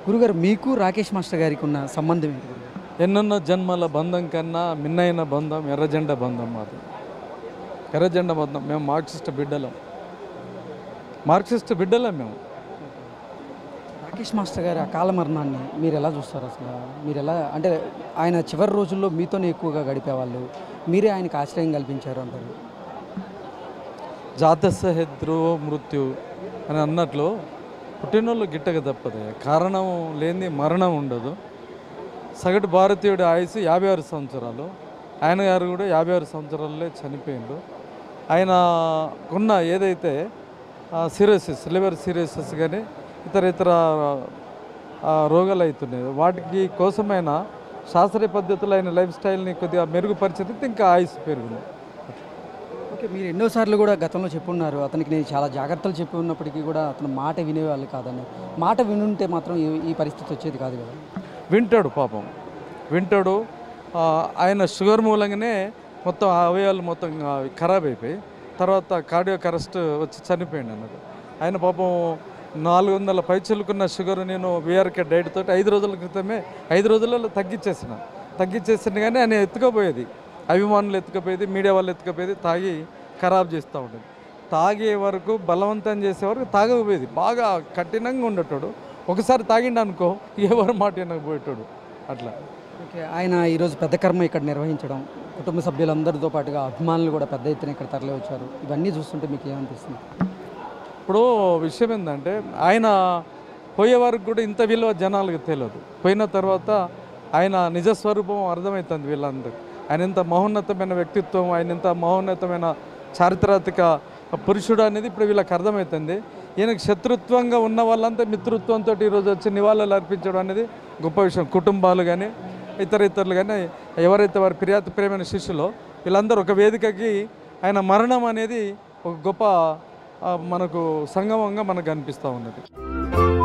గురుగారు మీకు రాకేష్ మాస్టర్ గారికి ఉన్న సంబంధం ఏంటి గురుగారు? ఎన్నెన్నో జన్మల బంధం కన్నా మిన్నైన బంధం ఎర్రజెండ బంధం మాది ఎర్రజెండ బంధం మేము మార్క్సిస్ట్ బిడ్డలం మార్క్సిస్ట్ బిడ్డలం మేము రాకేష్ మాస్టర్ గారి అకాల మరణాన్ని మీరు ఎలా చూస్తారు అసలు మీరు ఎలా అంటే ఆయన చివరి రోజుల్లో మీతోనే ఎక్కువగా గడిపేవాళ్ళు మీరే ఆయనకు ఆశ్రయం కల్పించారు అంటారు జాతస్య ధ్రువ మృత్యు అని అన్నట్లు పుట్టినోళ్ళు గిట్టక తప్పదు కారణం లేని మరణం ఉండదు సగటు భారతీయుడి ఆయుసు యాభై ఆరు సంవత్సరాలు ఆయన గారు కూడా యాభై ఆరు సంవత్సరాలే చనిపోయిండు ఆయన ఉన్న ఏదైతే సిరోసిస్ లివర్ సిరోసిస్ కానీ ఇతర ఇతర ఆ, రోగాలు అవుతున్నాయి వాటికి కోసమైన శాస్త్రీయ పద్ధతులు ఆయన లైఫ్ స్టైల్ని కొద్దిగా మెరుగుపరిచితే ఇంకా ఆయుస్ పెరుగుతుంది ఓకే మీరు ఎన్నోసార్లు కూడా గతంలో చెప్పున్నారు అతనికి నేను చాలా జాగ్రత్తలు చెప్పి ఉన్నప్పటికీ కూడా అతను మాట వినేవాళ్ళు కాదని మాట వినుంటే మాత్రం ఈ- ఈ పరిస్థితి వచ్చేది కాదు కదా వింటాడు పాపం వింటాడు ఆ, ఆయన షుగర్ మూలంగానే మొత్తం ఆ అవయవాలు మొత్తం ఆ, ఖరాబ్ అయిపోయి తర్వాత కార్డియో అరెస్ట్ వచ్చి చనిపోయింది అన్నట్టు ఆయన పాపం నాలుగు వందల పైచలుకున్న షుగర్ నేను విఆర్కే డైట్ తోటి ఐదు రోజుల క్రితమే ఐదు రోజులలో తగ్గించేసిన తగ్గించేసిన కానీ ఆయన ఎత్తుకపోయేది అభిమానులు ఎత్తుకపోయేది మీడియా వాళ్ళు ఎత్తుకపోయేది తాగి ఖరాబ్ చేస్తూ ఉండేది తాగే వరకు బలవంతం చేసే వరకు తాగకపోయేది బాగా కఠినంగా ఉండేటోడు ఒకసారి తాగిండు అనుకో ఎవరు మాట వినకపోయేటోడు అట్లా ఓకే ఆయన ఈరోజు పెద్ద కర్మ ఇక్కడ నిర్వహించడం కుటుంబ సభ్యులందరితో పాటుగా అభిమానులు కూడా పెద్ద ఎత్తున ఇక్కడ తరలి వచ్చారు ఇవన్నీ చూస్తుంటే మీకు ఏమనిపిస్తుంది ఇప్పుడు విషయం ఏంటంటే ఆయన పోయే వరకు కూడా ఇంత విలువ జనాలకు తెలియదు పోయిన తర్వాత ఆయన నిజస్వరూపం అర్థమవుతుంది వీళ్ళందరికీ ఆయన ఎంత మహోన్నతమైన వ్యక్తిత్వం ఆయన ఎంత మహోన్నతమైన చారిత్రాత్మక పురుషుడు అనేది ఇప్పుడు వీళ్ళకి అర్థమవుతుంది ఈయనకు శత్రుత్వంగా ఉన్న వాళ్ళంతా మిత్రుత్వంతో ఈరోజు వచ్చి నివాళులు అర్పించడం అనేది గొప్ప విషయం కుటుంబాలు కానీ ఇతర ఇతరులు కానీ ఎవరైతే వారి ఫిర్యాదు ప్రేమైన శిష్యులో వీళ్ళందరూ ఒక వేదికకి ఆయన మరణం అనేది ఒక గొప్ప ఆ, మనకు సంగమంగా మనకు అనిపిస్తూ ఉన్నది